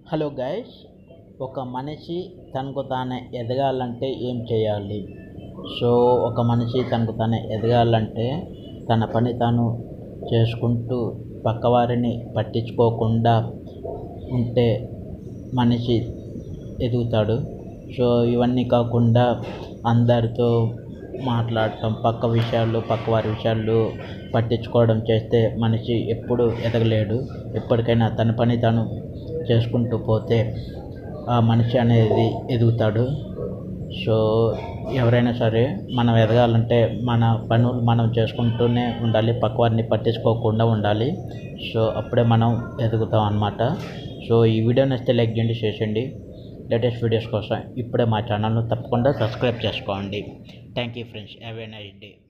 hello guys ఒక మనిషి తనకు తానే ఎదగాలంటే ఏం చేయాలి సో ఒక మనిషి తనకు తానే ఎదగాలంటే తన పని తాను చేసుకుంటూ పక్కవారిని పట్టించుకోకుండా ఉంటే మనిషి ఎదుగుతాడు సో ఇవన్నీ కాకుండా అందరితో మాట్లాడటం పక్క విషయాలు పక్కవారి విషయాలు పట్టించుకోవడం చేస్తే మనిషి ఎప్పుడు ఎదగలేడు ఎప్పటికైనా తన పని తాను చేసుకుంటూ పోతే ఆ మనిషి అనేది ఎదుగుతాడు సో ఎవరైనా సరే మనం ఎదగాలంటే మన పనులు మనం చేసుకుంటూనే ఉండాలి పక్కవారిని పట్టించుకోకుండా ఉండాలి సో అప్పుడే మనం ఎదుగుతాం అన్నమాట సో ఈ వీడియో నచ్చితే లైక్ చేయండి షేర్ చేయండి లేటెస్ట్ వీడియోస్ కోసం ఇప్పుడే మా ఛానల్ను తప్పకుండా సబ్స్క్రైబ్ చేసుకోండి thank you friends have a nice day